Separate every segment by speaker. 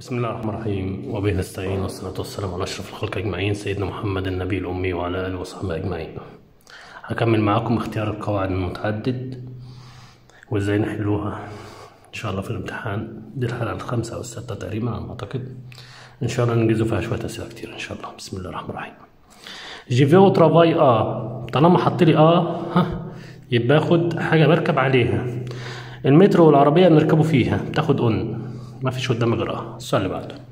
Speaker 1: بسم الله الرحمن الرحيم وبه نستعين والصلاة والسلام على أشرف الخلق أجمعين سيدنا محمد النبي الأمي وعلى آله وصحبه أجمعين هكمل معاكم اختيار القواعد المتعدد وإزاي نحلوها إن شاء الله في الامتحان دي الحلقة الخامسة أو الستة تقريبا على ما أعتقد إن شاء الله ننجزوا فيها شوية أسئلة كتير إن شاء الله بسم الله الرحمن الرحيم جي في او ترافاي اه طالما حط لي اه ها يبقى اخد حاجه بركب عليها المترو والعربيه بنركبوا فيها بتاخد اون ما فيش قدامي غير اه السؤال اللي بعده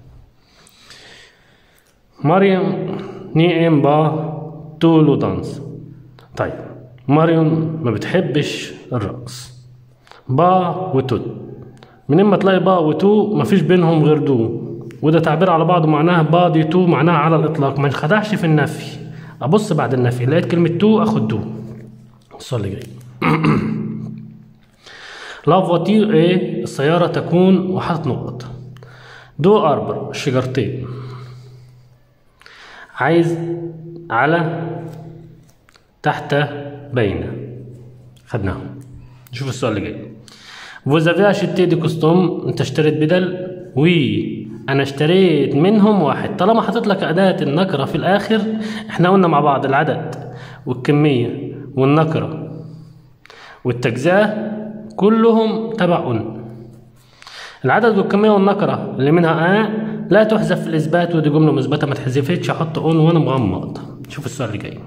Speaker 1: مريم ني ام با تولو دانس طيب مريم ما بتحبش الرقص با وتو من اما تلاقي با وتو ما فيش بينهم غير دو وده تعبير على بعضه معناها با دي تو معناها على الاطلاق ما نخدعش في النفي ابص بعد النفي لقيت كلمه تو اخد دو السؤال اللي جاي لا فواتير ايه السيارة تكون وحاطط نقط دو أربر شجرتين عايز على تحت بين خدناهم نشوف السؤال اللي جاي فوزافي اشتري دي كوستوم انت اشتريت بدل وي انا اشتريت منهم واحد طالما حاطط لك اداة النكرة في الاخر احنا قلنا مع بعض العدد والكمية والنكرة والتجزئة كلهم تبع أن العدد والكمية والنكرة اللي منها آ لا تحذف في الإثبات ودي جملة مثبتة ما تحذفتش أحط أن وأنا مغمض شوف السؤال اللي جاي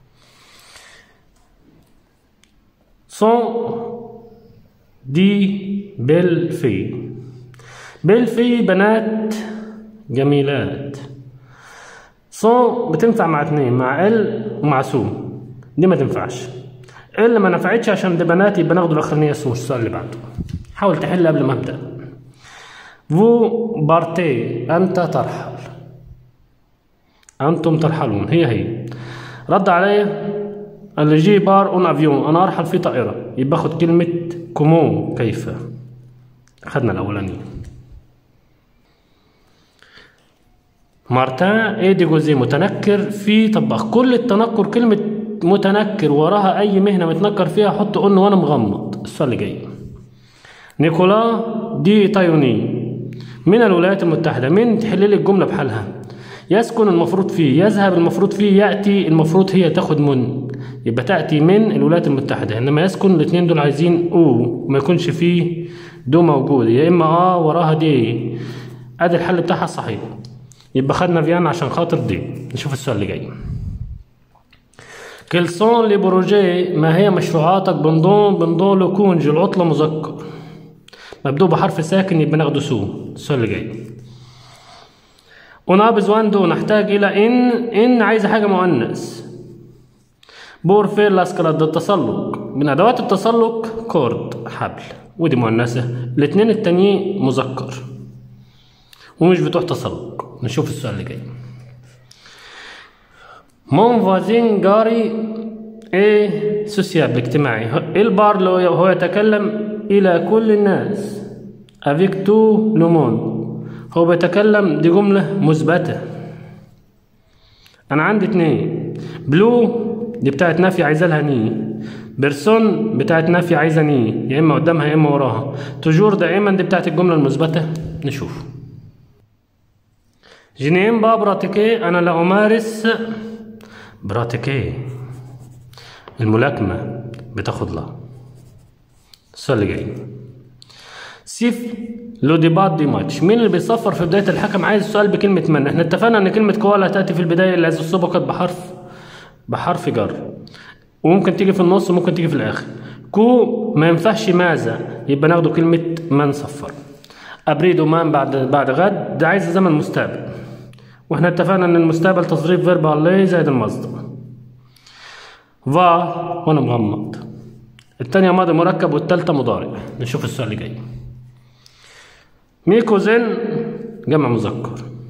Speaker 1: سون دي بيل في بيل في بنات جميلات سون بتنفع مع اتنين مع ال ومع سو دي ما تنفعش اللي ما نفعتش عشان دي بنات يبقى ناخد الاخرانيه سو السؤال اللي بعده حاول تحل قبل ما ابدا فو بارتي انت ترحل انتم ترحلون هي هي رد عليا قال لي جي بار اون افيون انا ارحل في طائره يبقى اخد كلمه كومو كيف خدنا الاولانيه مارتان ايه دي جوزي متنكر في طباخ كل التنكر كلمه متنكر وراها اي مهنه متنكر فيها احط قن وانا مغمض السؤال اللي جاي نيكولا دي تايوني من الولايات المتحده من تحل لي الجمله بحالها يسكن المفروض فيه يذهب المفروض فيه ياتي المفروض هي تاخد من يبقى تاتي من الولايات المتحده انما يسكن الاثنين دول عايزين او ما يكونش فيه دو موجود يا اما اه وراها دي ادي الحل بتاعها صحيح يبقى خدنا فيان عشان خاطر دي نشوف السؤال اللي جاي كل سون لي بروجي ما هي مشروعاتك بنضون بنضون لو كونج العطلة مذكر مبدوء بحرف ساكن يبقى ناخده سو السؤال اللي جاي انا بزوان دو نحتاج الى ان ان عايزه حاجه مؤنث بور فير لاسكرات التسلق من ادوات التسلق كورد حبل ودي مؤنثه الاتنين التانيين مذكر ومش بتوع تسلق نشوف السؤال اللي جاي مون فازين جاري ايه سوسياب اجتماعي البار لو هو يتكلم الى كل الناس افيك تو لومون هو بيتكلم دي جملة مثبتة انا عندي اتنين بلو دي بتاعت نفي عايزة لها ني بيرسون بتاعت نفي عايزة ني يا اما قدامها يا اما وراها تجور دائما دي بتاعت الجملة المثبتة نشوف جنين با براتيكي انا لا امارس براتيكي الملاكمة بتاخد لها السؤال اللي جاي سيف لو ديبات دي ماتش مين اللي بيصفر في بداية الحكم عايز السؤال بكلمة من احنا اتفقنا ان كلمة كوالا تأتي في البداية اللي عايز سبقت بحرف بحرف جر وممكن تيجي في النص وممكن تيجي في الاخر كو ما ينفعش ماذا يبقى ناخده كلمة من صفر ابريد ومان بعد بعد غد ده عايز زمن مستقبل واحنا اتفقنا ان المستقبل تصريف فيرب الله زائد المصدر فا وانا مغمض التانية ماضي مركب والتالتة مضارع نشوف السؤال اللي جاي ميكوزين جمع مذكر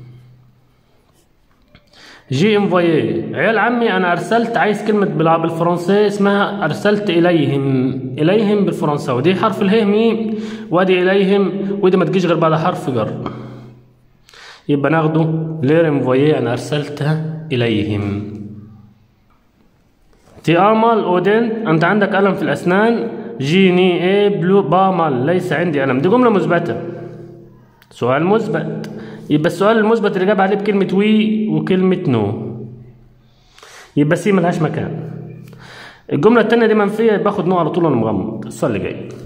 Speaker 1: جي انفويي عيال عمي انا ارسلت عايز كلمة بالفرنسي اسمها ارسلت اليهم اليهم بالفرنساوي دي حرف اله مي وادي اليهم ودي ما تجيش غير بعد حرف جر يبقى ناخده لير انفويي انا ارسلتها اليهم تي امل اودين انت عندك الم في الاسنان جيني اي بلو بامل ليس عندي الم دي جمله مثبته سؤال مثبت يبقى السؤال المثبت اللي جاب عليه بكلمة وي وكلمة نو يبقى سي ملهاش مكان الجملة التانية دي منفية يبقى باخد نوع على طول وانا مغمض السؤال اللي جاي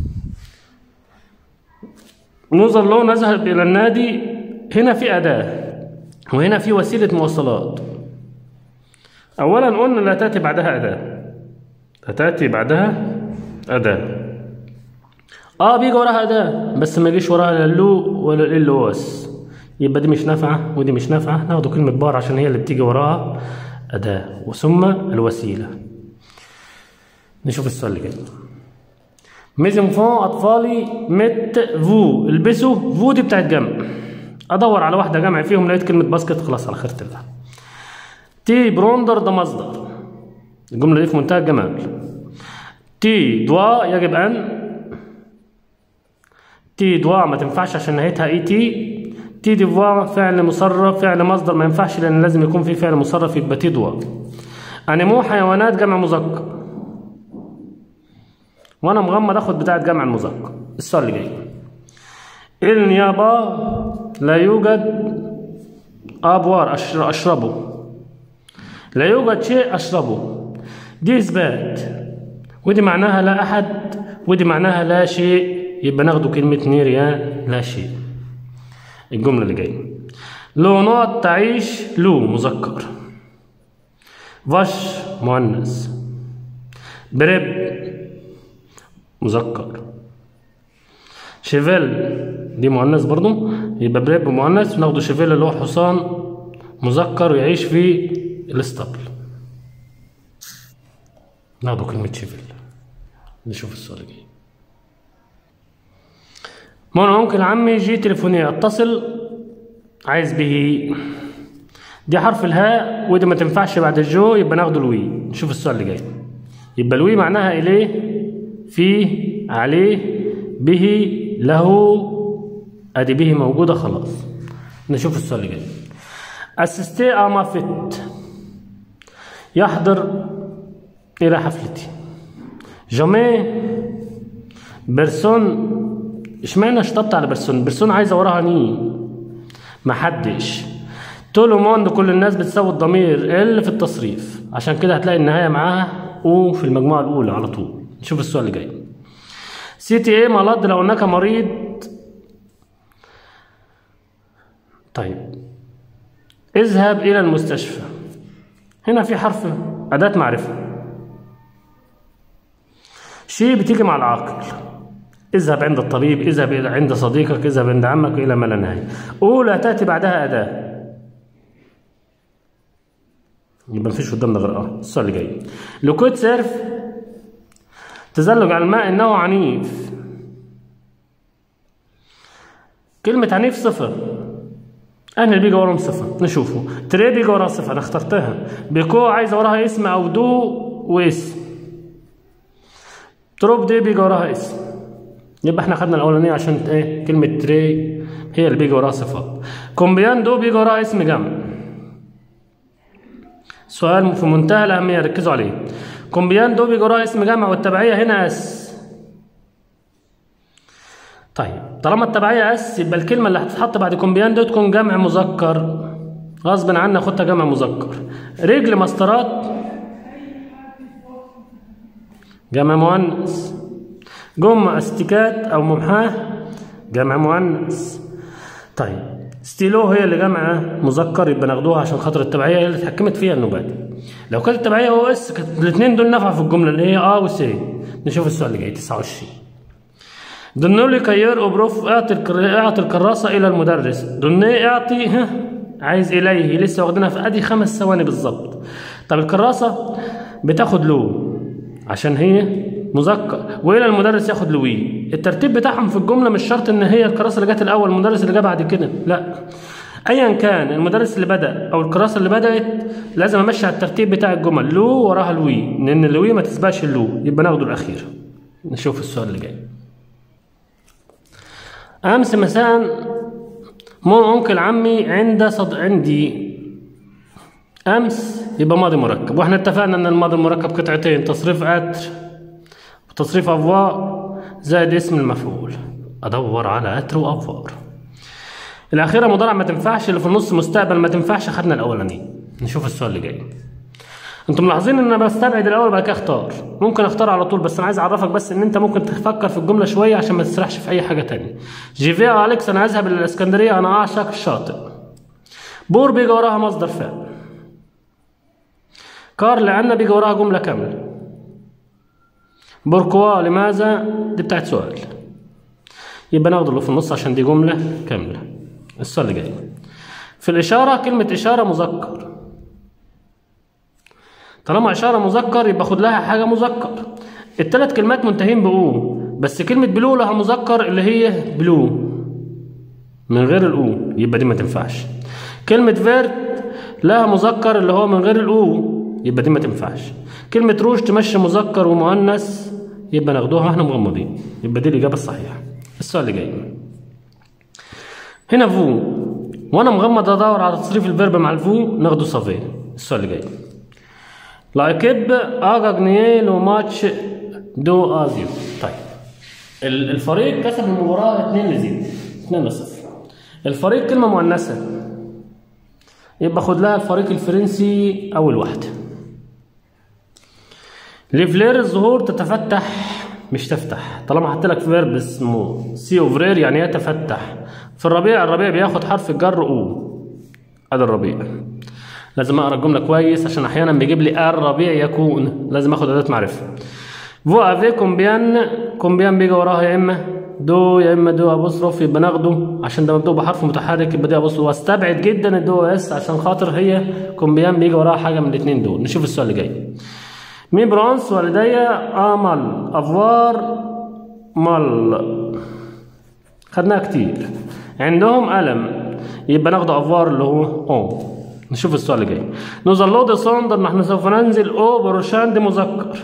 Speaker 1: نوزر لو نذهب إلى النادي هنا في أداة وهنا في وسيلة مواصلات أولا قلنا لا تأتي بعدها أداة لا تأتي بعدها أداة اه بيجي وراها أداة بس ما يجيش وراها لا اللو ولا ال واس يبقى دي مش نافعة ودي مش نافعة ناخد كلمة بار عشان هي اللي بتيجي وراها أداة وثم الوسيلة نشوف السؤال اللي جاي ميزن فون أطفالي مت فو البسوا فو دي بتاعت جمع أدور على واحدة جمع فيهم لقيت كلمة باسكت خلاص على خيرة الله تي بروندر ده مصدر الجملة دي في منتهى الجمال تي دوا يجب أن تي دوا ما تنفعش عشان نهايتها اي تي تي ديفوا فعل مصرف فعل مصدر ما ينفعش لان لازم يكون في فعل مصرف يبقى تي دوا انيمو حيوانات جمع مذكر وانا مغمض اخد بتاعه جمع المذكر السؤال اللي جاي النيابة لا يوجد ابوار أشر- اشربه لا يوجد شيء اشربه دي اثبات ودي معناها لا احد ودي معناها لا شيء يبقى ناخده كلمة نيريان لا شيء الجملة اللي جاية لو نقط تعيش لو مذكر فش مؤنث بريب مذكر شيفيل دي مؤنث برضو يبقى بريب مؤنث وناخده شيفيل اللي هو حصان مذكر ويعيش في الاسطبل ناخده كلمة شيفيل نشوف السؤال الجاي ما انا ممكن عمي جي تليفونية اتصل عايز به دي حرف الهاء ودي ما تنفعش بعد الجو يبقى ناخده الوي نشوف السؤال اللي جاي يبقى الوي معناها اليه فيه عليه به له ادي به موجودة خلاص نشوف السؤال اللي جاي اسستي اما فت يحضر الى حفلتي جامي بيرسون اشمعنى اشتطت على بيرسون بيرسون عايزه وراها ني محدش تولو موند كل الناس بتساوي الضمير ال في التصريف عشان كده هتلاقي النهايه معاها او في المجموعه الاولى على طول نشوف السؤال اللي جاي سي تي ايه مرض لو انك مريض طيب اذهب الى المستشفى هنا في حرف اداه معرفه شيء بتيجي مع العاقل اذهب عند الطبيب اذهب إلى عند صديقك اذهب عند عمك إلى ما لا نهاية أولى تأتي بعدها أداة يبقى مفيش قدامنا غير اه السؤال اللي جاي لوكوت سيرف تزلج على الماء إنه عنيف كلمة عنيف صفة أنا اللي بيجي وراهم صفة نشوفه تري بيجي وراها صفة أنا اخترتها بيكو عايزة وراها اسم أو دو واسم تروب دي بيجي وراها اسم يبقى احنا خدنا الاولانيه عشان ايه كلمه تري هي اللي بيجي وراها صفات كومبيان دو بيجي وراها اسم جمع سؤال في منتهى الاهميه ركزوا عليه كومبيان دو بيجي وراها اسم جمع والتبعيه هنا اس طيب طالما التبعيه اس يبقى الكلمه اللي هتتحط بعد كومبيان دو تكون جمع مذكر غصب عنا خدتها جمع مذكر رجل مسطرات جمع مؤنث جم استيكات او ممحاه جمع مؤنث طيب ستيلو هي اللي جمع مذكر يبقى ناخدوها عشان خاطر التبعيه هي اللي اتحكمت فيها النوبات لو كانت التبعيه او اس كانت الاثنين دول نفع في الجمله اللي هي اه وسي نشوف السؤال اللي جاي 29 دنولي كير اوبروف اعطي الكر... اعطي الكراسه الى المدرس دني اعطي ها عايز اليه لسه واخدينها في ادي خمس ثواني بالظبط طب الكراسه بتاخد لو عشان هي مذكر والى المدرس ياخد لوي الترتيب بتاعهم في الجمله مش شرط ان هي الكراسه اللي جت الاول المدرس اللي جه بعد كده لا ايا كان المدرس اللي بدا او الكراسه اللي بدات لازم امشي على الترتيب بتاع الجمل لو وراها لوي لان اللوي ما تسبقش اللو يبقى ناخده الاخير نشوف السؤال اللي جاي امس مساء مو انكل عمي عند صد عندي امس يبقى ماضي مركب واحنا اتفقنا ان الماضي المركب قطعتين تصريف اتر وتصريف افوار زائد اسم المفعول ادور على اتر وافوار الاخيره مضارع ما تنفعش اللي في النص مستقبل ما تنفعش خدنا الاولاني نشوف السؤال اللي جاي انتم ملاحظين ان انا بستبعد الاول بعد كده اختار ممكن اختار على طول بس انا عايز اعرفك بس ان انت ممكن تفكر في الجمله شويه عشان ما تسرحش في اي حاجه تانية جيفيا اليكس انا اذهب الى الاسكندريه انا اعشق الشاطئ بور بيجي وراها مصدر فعل كار لان بيجي وراها جمله كامله بوركوا لماذا دي بتاعت سؤال يبقى ناخد اللي في النص عشان دي جمله كامله السؤال اللي جاي في الاشاره كلمه اشاره مذكر طالما إشارة مذكر يبقى خد لها حاجة مذكر التلات كلمات منتهين بأو بس كلمة بلو لها مذكر اللي هي بلو من غير الأو يبقى دي ما تنفعش كلمة فيرت لها مذكر اللي هو من غير الأو يبقى دي ما تنفعش كلمة روج تمشي مذكر ومؤنث يبقى ناخدوها احنا مغمضين يبقى دي الإجابة الصحيحة السؤال اللي جاي هنا فو وانا مغمض ادور على تصريف الفيرب مع الفو ناخده صافي السؤال اللي جاي لايكيب اجا جنيه لو ماتش دو ازيو طيب ال- الفريق كسب المباراة 2 لزيرو 2 لصفر الفريق كلمة مؤنثة يبقى خد لها الفريق الفرنسي أول واحدة لفلير الظهور تتفتح مش تفتح طالما حط لك فيرب اسمه سي اوفرير يعني يتفتح في الربيع الربيع بياخد حرف الجر او ادي الربيع لازم اقرا الجمله كويس عشان احيانا بيجيب لي الربيع يكون لازم اخد اداه معرفه فو افي كومبيان كومبيان بيجي وراها يا اما دو يا اما دو ابوستروف يبقى ناخده عشان ده مكتوب بحرف متحرك يبقى دي ابوستروف واستبعد جدا الدو اس عشان خاطر هي كومبيان بيجي وراها حاجه من الاثنين دول نشوف السؤال اللي جاي مي برانس والدي امل افوار مال خدناها كتير عندهم ألم يبقى ناخد افوار اللي هو او نشوف السؤال اللي جاي نوزلو دي صندر نحن سوف ننزل او بروشان دي مذكر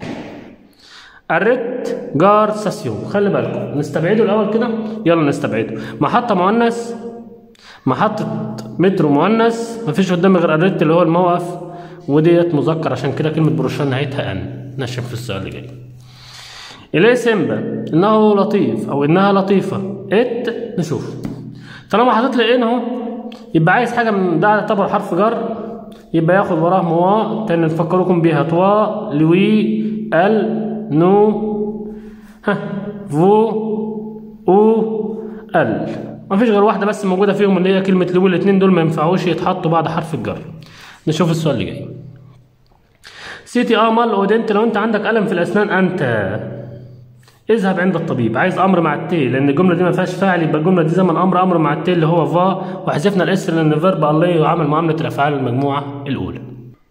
Speaker 1: الريت جار ساسيون خلي بالكم نستبعده الاول كده يلا نستبعده محطه مؤنث محطه مترو مؤنث مفيش قدامي غير الريت اللي هو الموقف وديت مذكر عشان كده كلمه بروشان نهايتها ان نشوف في السؤال اللي جاي إليه سيمبا إنه لطيف أو إنها لطيفة إت نشوف طالما حاطط لي إن أهو يبقى عايز حاجة من ده يعتبر حرف جر يبقى ياخد وراه موا تاني نفكركم بيها توا لوي ال نو ها فو او ال مفيش غير واحدة بس موجودة فيهم اللي هي كلمة لوي الاتنين دول ما ينفعوش يتحطوا بعد حرف الجر نشوف السؤال اللي جاي سيتي امل اودنت لو انت عندك الم في الاسنان انت اذهب عند الطبيب عايز امر مع التي لان الجمله دي ما فيهاش فاعل يبقى الجمله دي زمن امر امر مع التي اللي هو فا وحذفنا الاس لان فيرب الله يعمل معامله الافعال المجموعه الاولى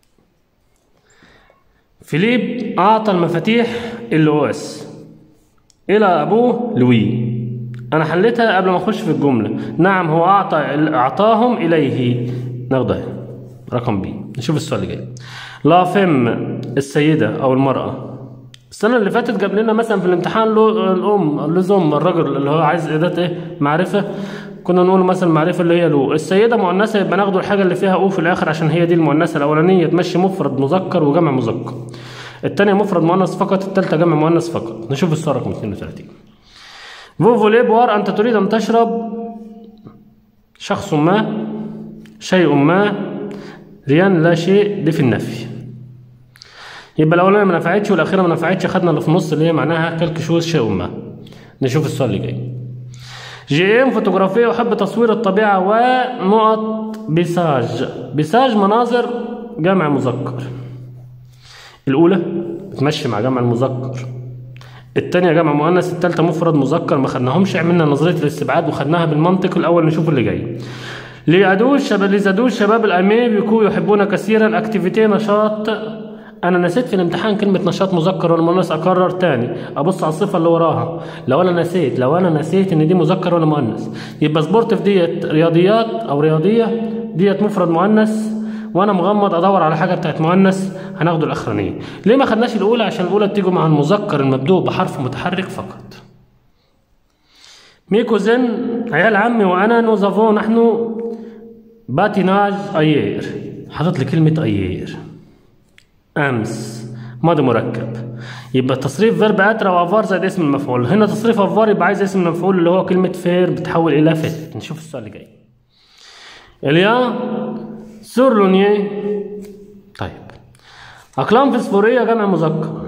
Speaker 1: فيليب اعطى المفاتيح الاو اس الى ابوه لوي انا حليتها قبل ما اخش في الجمله نعم هو اعطى اعطاهم اليه ناخدها رقم بي نشوف السؤال اللي جاي لا فم السيده او المراه السنة اللي فاتت جاب لنا مثلا في الامتحان له الأم لزوم الرجل اللي هو عايز أداة إيه؟ معرفة كنا نقول مثلا معرفة اللي هي له السيدة مؤنثة يبقى ناخده الحاجة اللي فيها أو في الآخر عشان هي دي المؤنثة الأولانية تمشي مفرد مذكر وجمع مذكر التانية مفرد مؤنث فقط التالتة جمع مؤنث فقط نشوف الصورة رقم 32 فو فولي بوار أنت تريد أن تشرب شخص ما شيء ما ريان لا شيء دي في النفي يبقى الاولانيه ما نفعتش والاخيره ما نفعتش خدنا اللي في النص اللي هي معناها كالكشوز شيء ما نشوف السؤال اللي جاي جي ام فوتوغرافيه يحب تصوير الطبيعه ونقط بيساج بيساج مناظر جمع مذكر الاولى بتمشي مع جمع المذكر الثانيه جمع مؤنث الثالثه مفرد مذكر ما خدناهمش عملنا نظريه الاستبعاد وخدناها بالمنطق الاول نشوف اللي جاي ليادوش شباب لزادوش شباب الامي بيكونوا يحبون كثيرا اكتيفيتي نشاط انا نسيت في الامتحان كلمه نشاط مذكر ولا مؤنث اكرر تاني ابص على الصفه اللي وراها لو انا نسيت لو انا نسيت ان دي مذكر ولا مؤنث يبقى سبورتيف ديت رياضيات او رياضيه ديت مفرد مؤنث وانا مغمض ادور على حاجه بتاعت مؤنث هناخده الاخرانيه ليه ما خدناش الاولى عشان الاولى بتيجي مع المذكر المبدوء بحرف متحرك فقط ميكوزن عيال عمي وانا نوزافو نحن باتيناج ايير حاطط لي كلمه ايير امس ماضي مركب يبقى تصريف فيرب اتر او افار زائد اسم المفعول هنا تصريف افار يبقى عايز اسم المفعول اللي هو كلمه فير بتحول الى فت نشوف السؤال اللي جاي اليا سور لونيه طيب اقلام فسفوريه جمع مذكر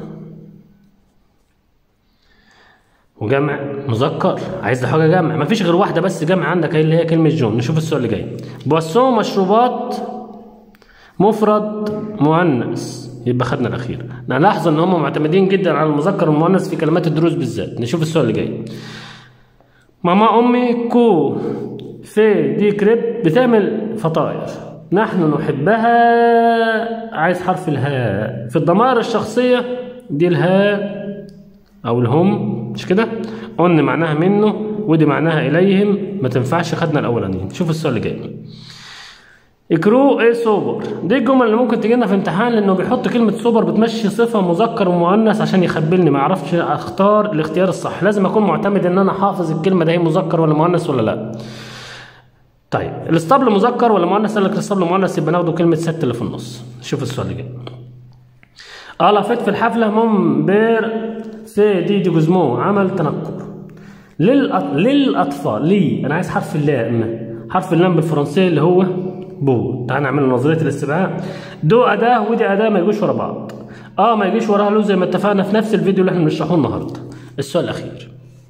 Speaker 1: وجمع مذكر عايز حاجه جمع مفيش غير واحده بس جمع عندك اللي هي كلمه جون نشوف السؤال اللي جاي بواسون مشروبات مفرد مؤنث يبقى خدنا الاخير نلاحظ ان هم معتمدين جدا على المذكر والمؤنث في كلمات الدروس بالذات نشوف السؤال اللي جاي ماما امي كو في دي كريب بتعمل فطاير نحن نحبها عايز حرف الهاء في الضمائر الشخصيه دي الهاء او الهم مش كده قلنا معناها منه ودي معناها اليهم ما تنفعش خدنا الاولانيين شوف السؤال اللي جاي اكرو ايه سوبر دي الجمل اللي ممكن تجي لنا في امتحان لانه بيحط كلمه سوبر بتمشي صفه مذكر ومؤنث عشان يخبلني ما اعرفش اختار الاختيار الصح لازم اكون معتمد ان انا حافظ الكلمه ده هي مذكر ولا مؤنث ولا لا طيب الاسطبل مذكر ولا مؤنث قال لك الاسطبل مؤنث يبقى ناخده كلمه ست اللي في النص شوف السؤال اللي جاي اه لافيت في الحفله مم بير سي دي دي جوزمو عمل تنكر للأط... للاطفال لي انا عايز حرف اللام حرف اللام بالفرنسيه اللي هو بو تعال نعمل نظريه الاستبعاء دو اداه ودي اداه ما يجوش ورا بعض اه ما يجيش وراها لو زي ما اتفقنا في نفس الفيديو اللي احنا بنشرحه النهارده السؤال الاخير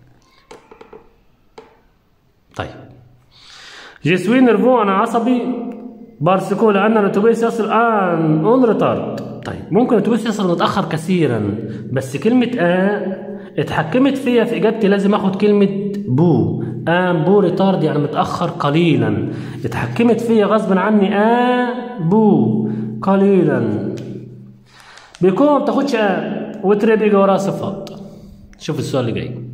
Speaker 1: طيب جيسوي نرفو انا عصبي بارسكو لان الاتوبيس يصل ان اون ريتارد طيب ممكن الاتوبيس يصل متاخر كثيرا بس كلمه ا اتحكمت فيا في اجابتي لازم اخد كلمه بو ان بو ريتارد يعني متاخر قليلا اتحكمت فيا غصب عني ا بو قليلا بيكون ما بتاخدش ا وتري بيجي وراها صفات شوف السؤال اللي جاي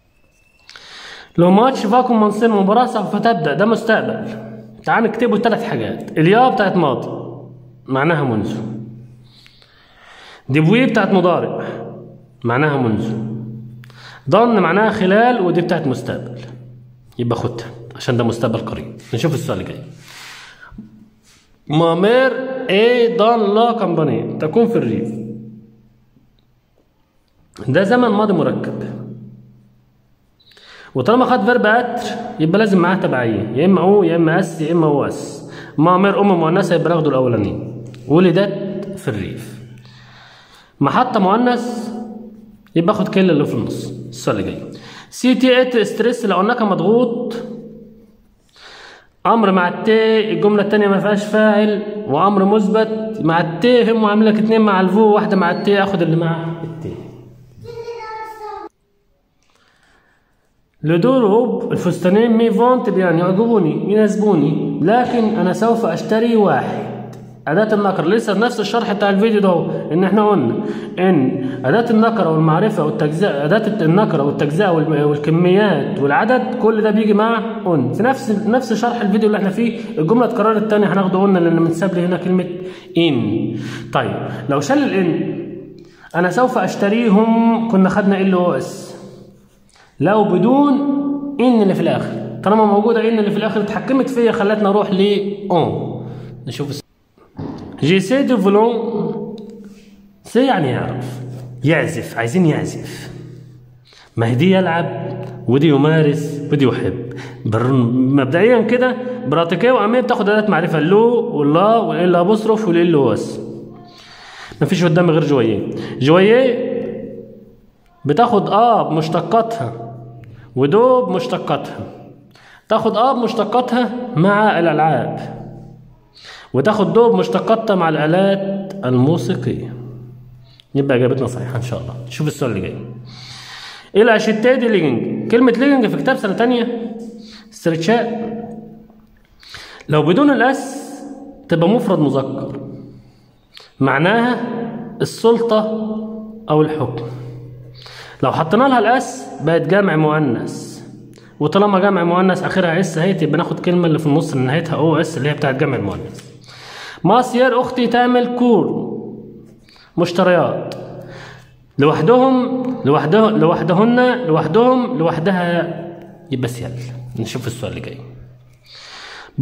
Speaker 1: لو ماتش فاكم منصير مباراة سوف تبدأ ده مستقبل تعال نكتبه ثلاث حاجات الياء بتاعت ماضي معناها منذ دبوي بتاعت مضارع معناها منذ ضن معناها خلال ودي بتاعت مستقبل يبقى خدها عشان ده مستقبل قريب نشوف السؤال اللي جاي مامير اي دان لا كامباني تكون في الريف ده زمن ماضي مركب وطالما خد فيرب اتر يبقى لازم معاه تبعيه يا اما او يا اما اس يا اما او اس مامير ام مؤنثه يبقى ناخده الاولاني ولدت في الريف محطه مؤنث يبقى اخد كل اللي في النص السؤال اللي جاي سي تي ات ستريس لو انك مضغوط امر مع التي الجمله الثانيه ما فيهاش فاعل وامر مثبت مع التي هم عامل لك اتنين مع الفو واحده مع التي اخد اللي مع التي لدروب الفستانين مي فونت يعني يعجبوني يناسبوني لكن انا سوف اشتري واحد أداة النكر لسه نفس الشرح بتاع الفيديو ده إن إحنا قلنا إن أداة النكرة والمعرفة والتجزئة أداة النكرة والتجزئة والكميات والعدد كل ده بيجي مع أن في نفس نفس شرح الفيديو اللي إحنا فيه الجملة اتكررت تاني هناخده قلنا لأن متساب لي هنا كلمة إن طيب لو شال الإن أنا سوف أشتريهم كنا خدنا ال أو إس لو بدون إن اللي في الآخر طالما موجودة إن اللي في الآخر اتحكمت فيا خلتنا أروح ل أون نشوف جي سي دو فلون سي يعني يعرف يعزف عايزين يعزف ما هي دي يلعب ودي يمارس ودي يحب بر... مبدئيا كده براتيكيه وامير بتاخد اداه معرفه اللو واللا والا ابوستروف والال واس مفيش قدامي غير جويه جويه بتاخد اه بمشتقاتها ودو بمشتقاتها تاخد اه بمشتقاتها مع الالعاب وتاخد دو بمشتقاتها مع الآلات الموسيقية يبقى إجابتنا صحيحة إن شاء الله شوف السؤال اللي جاي إلى شتادي ليجنج كلمة ليجنج في كتاب سنة تانية استرتشاء لو بدون الأس تبقى مفرد مذكر معناها السلطة أو الحكم لو حطينا لها الأس بقت جمع مؤنث وطالما جمع مؤنث آخرها اس اهي تبقى ناخد كلمة اللي في النص اللي نهايتها او اس اللي هي بتاعت جمع المؤنث ماسير اختي تعمل كور مشتريات لوحدهم لوحدهم لوحدهن لوحدهم لوحدها يبقى سيال نشوف السؤال اللي جاي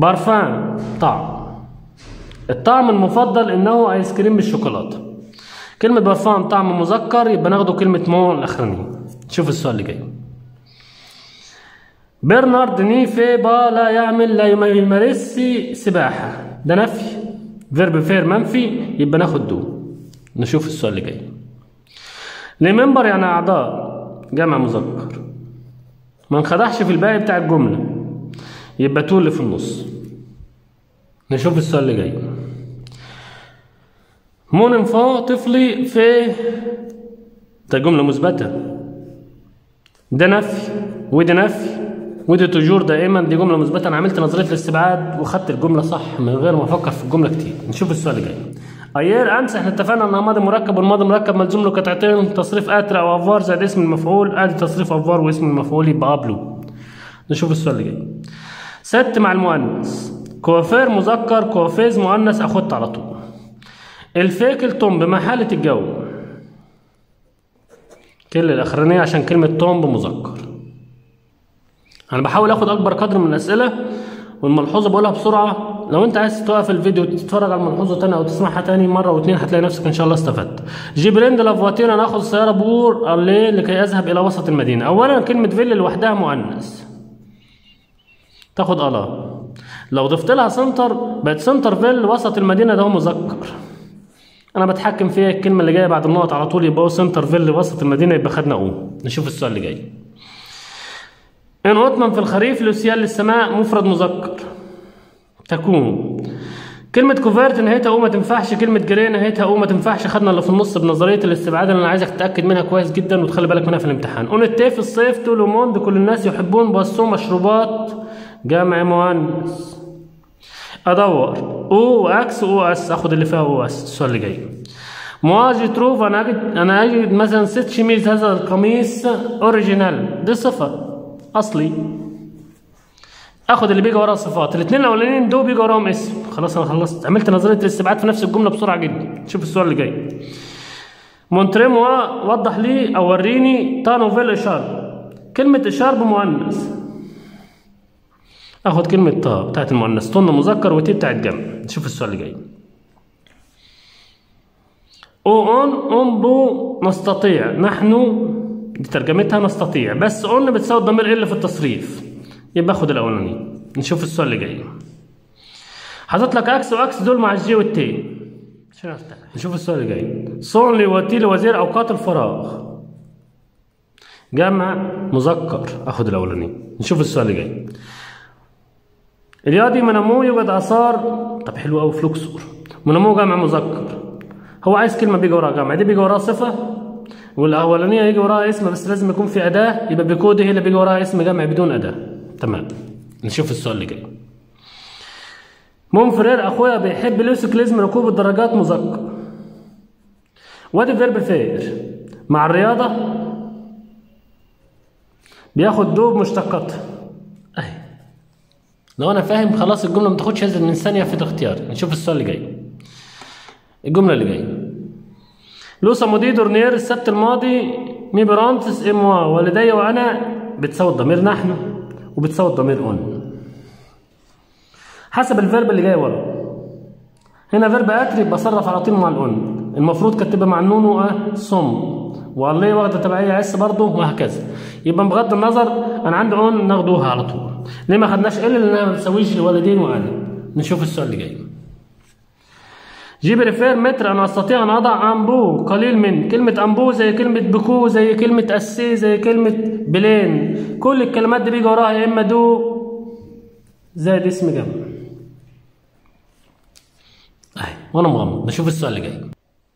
Speaker 1: بارفان طعم الطعم المفضل انه ايس كريم بالشوكولاته كلمة برفان طعم مذكر يبقى ناخده كلمة مون الأخرانية شوف السؤال اللي جاي برنارد نيفي با لا يعمل لا يمارس سباحة ده نفي فيرب فير منفي يبقى ناخد دو نشوف السؤال اللي جاي لمنبر يعني أعضاء جمع مذكر ما انخدعش في الباقي بتاع الجملة يبقى تو اللي في النص نشوف السؤال اللي جاي مون انفان طفلي في ده جملة مثبتة ده نفي وده نفي ودي تجور دائما دي جمله مثبته انا عملت نظريه الاستبعاد وخدت الجمله صح من غير ما افكر في الجمله كتير نشوف السؤال اللي جاي ايير امس احنا اتفقنا انها ماضي مركب والماضي مركب ملزوم له قطعتين تصريف اتر او افار زائد اسم المفعول ادي تصريف افار واسم المفعول يبقى ابلو نشوف السؤال اللي جاي ست مع المؤنث كوافير مذكر كوافيز مؤنث اخدت على طول الفيكل توم بما حالة الجو كل الاخرانيه عشان كلمه توم بمذكر انا بحاول اخد اكبر قدر من الاسئله والملحوظه بقولها بسرعه لو انت عايز توقف الفيديو وتتفرج على الملحوظه تاني او تسمعها تاني مره واتنين هتلاقي نفسك ان شاء الله استفدت جيبريند لافواتير انا اخد السياره بور ليه لكي اذهب الى وسط المدينه اولا كلمه فيل لوحدها مؤنث تاخد الا لو ضفت لها سنتر بقت سنتر فيل وسط المدينه ده هو مذكر انا بتحكم فيها الكلمه اللي جايه بعد النقط على طول يبقى هو سنتر فيل وسط المدينه يبقى خدنا او نشوف السؤال اللي جاي إن أطمن في الخريف لوسيال للسماء مفرد مذكر تكون كلمة كوفيرت نهايتها أو ما تنفعش كلمة جري نهايتها أو ما تنفعش خدنا اللي في النص بنظرية الاستبعاد اللي أنا عايزك تتأكد منها كويس جدا وتخلي بالك منها في الامتحان أون التي في الصيف تو موند كل الناس يحبون بوسوا مشروبات جمع مؤنث أدور أو أكس أو أس أخد اللي فيها أو أس السؤال اللي جاي مواجه تروف أنا أجد أنا أجد مثلا ست شميز هذا القميص أوريجينال دي صفة اصلي اخد اللي بيجي وراه صفات الاثنين الاولانيين دول بيجي وراهم اسم خلاص انا خلصت عملت نظريه الاستبعاد في نفس الجمله بسرعه جدا شوف السؤال اللي جاي مونتريموا وضح لي او وريني تانوفيل اشار كلمه اشار بمؤنث اخد كلمه تا بتاعت المؤنث طن مذكر وتي بتاعت جمع شوف السؤال اللي جاي او اون اون بو نستطيع نحن دي ترجمتها نستطيع بس قلنا بتساوي الضمير ال في التصريف يبقى اخد الاولاني نشوف السؤال اللي جاي حاطط لك اكس واكس دول مع الجي والتي عشان افتح نشوف السؤال اللي جاي صون لوتي لوزير اوقات الفراغ جمع مذكر اخد الاولاني نشوف السؤال اللي جاي اليادي منمو يوجد اثار طب حلو قوي فلوكسور منمو جمع مذكر هو عايز كلمه بيجي وراها جمع دي بيجي وراها صفه والاولانيه يجي وراها اسم بس لازم يكون في اداه يبقى بكود هي اللي بيجي وراها اسم جمع بدون اداه تمام نشوف السؤال اللي جاي مون فرير اخويا بيحب اليوسيكليزم ركوب الدراجات مذكر وادي فيرب فير مع الرياضه بياخد دوب مشتقاتها اهي لو انا فاهم خلاص الجمله ما تاخدش ازيد من ثانيه في الاختيار نشوف السؤال اللي جاي الجمله اللي جايه لوسا مودي دورنير السبت الماضي مي برانتس اموا والدي وانا بتساوي الضمير نحن وبتساوي الضمير اون حسب الفيرب اللي جاي ورا هنا فيرب اتري بصرف على طول مع الاون المفروض كانت تبقى مع النون وأ صم والله واخده تبعيه اس برضه وهكذا يبقى بغض النظر انا عندي اون ناخدوها على طول ليه ما خدناش الا لانها ما بتساويش الوالدين وانا نشوف السؤال اللي جاي جيب ريفير متر انا استطيع ان اضع امبو قليل من كلمه امبو زي كلمه بكو زي كلمه اسي زي كلمه بلين كل الكلمات دي بيجي وراها يا اما دو زائد اسم جمع اهي وانا مغمض نشوف السؤال اللي جاي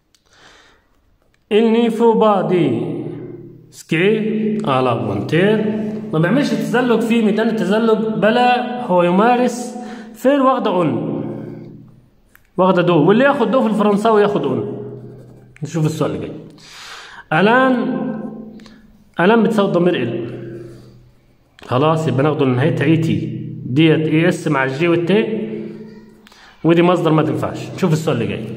Speaker 1: النيفو بادي سكي على مونتير ما بيعملش تزلج في ميدان التزلج بلا هو يمارس فين واخده اون واخده دو واللي ياخد دو في الفرنساوي ياخد اون نشوف السؤال اللي جاي الان الان بتساوي الضمير ال خلاص يبقى ناخده نهايتها اي تي ديت اي اس مع الجي والتي ودي مصدر ما تنفعش نشوف السؤال اللي جاي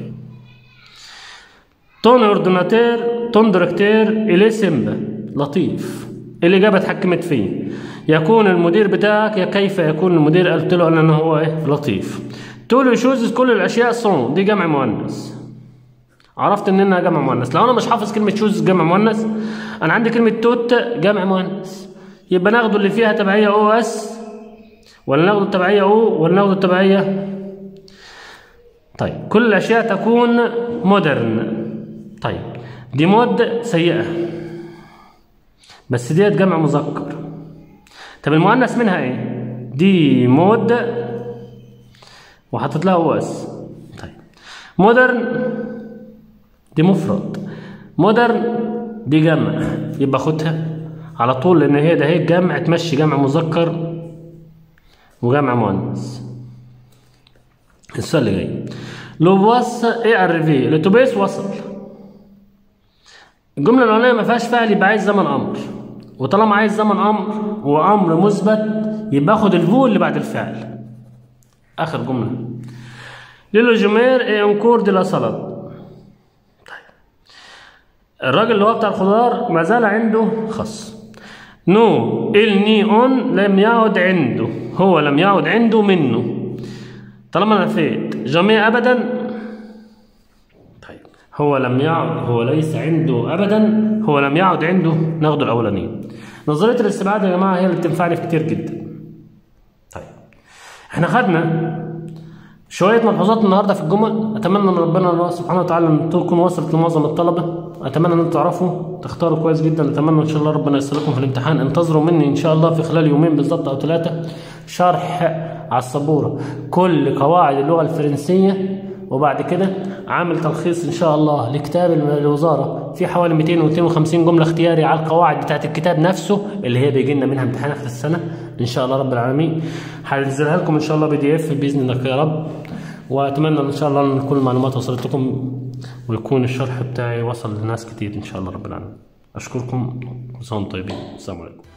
Speaker 1: تون اورديناتير تون ديركتير اليه سيمبا لطيف الإجابة اتحكمت فيه يكون المدير بتاعك يا كيف يكون المدير قلت له أنا هو إيه لطيف تقول شوزز كل الأشياء صون دي جمع مؤنث عرفت ان انها جمع مؤنث لو انا مش حافظ كلمه شوز جمع مؤنث انا عندي كلمه توت جمع مؤنث يبقى ناخده اللي فيها تبعيه او اس ولا ناخده التبعيه او ولا ناخده التبعيه طيب كل الاشياء تكون مودرن طيب دي مود سيئه بس ديت جمع مذكر طب المؤنث منها ايه دي مود وحطيت لها او اس طيب مودرن دي مفرد مودرن دي جمع يبقى خدها على طول لان هي ده هي جمع تمشي جمع مذكر وجمع مؤنث السؤال اللي جاي لو بوص ايه اريفي الاتوبيس وصل الجمله الاولانيه ما فيهاش فعل يبقى عايز زمن امر وطالما عايز زمن امر وامر مثبت يبقى اخد الفو اللي بعد الفعل اخر جمله ليلو جومير اي انكور دي لا سلطه الراجل اللي هو بتاع الخضار ما زال عنده خص نو الني اون لم يعد عنده هو لم يعد عنده منه طالما نفيت جميع ابدا طيب هو لم يعد هو ليس عنده ابدا هو لم يعد عنده ناخده الاولاني نظريه الاستبعاد يا جماعه هي اللي بتنفعني في كتير جدا طيب احنا خدنا شوية ملحوظات النهارده في الجمل أتمنى من ربنا الله سبحانه وتعالى أن تكون وصلت لمعظم الطلبة أتمنى أن تعرفوا تختاروا كويس جدا أتمنى إن شاء الله ربنا ييسر لكم في الامتحان انتظروا مني إن شاء الله في خلال يومين بالظبط أو ثلاثة شرح على السبورة كل قواعد اللغة الفرنسية وبعد كده عامل تلخيص ان شاء الله لكتاب الوزاره في حوالي 200 و 250 جمله اختياري على القواعد بتاعت الكتاب نفسه اللي هي بيجي لنا منها امتحان اخر السنه ان شاء الله رب العالمين هنزلها لكم ان شاء الله بي دي اف باذن الله يا رب واتمنى ان شاء الله ان كل المعلومات وصلت لكم ويكون الشرح بتاعي وصل لناس كتير ان شاء الله رب العالمين اشكركم وسلام طيبين السلام عليكم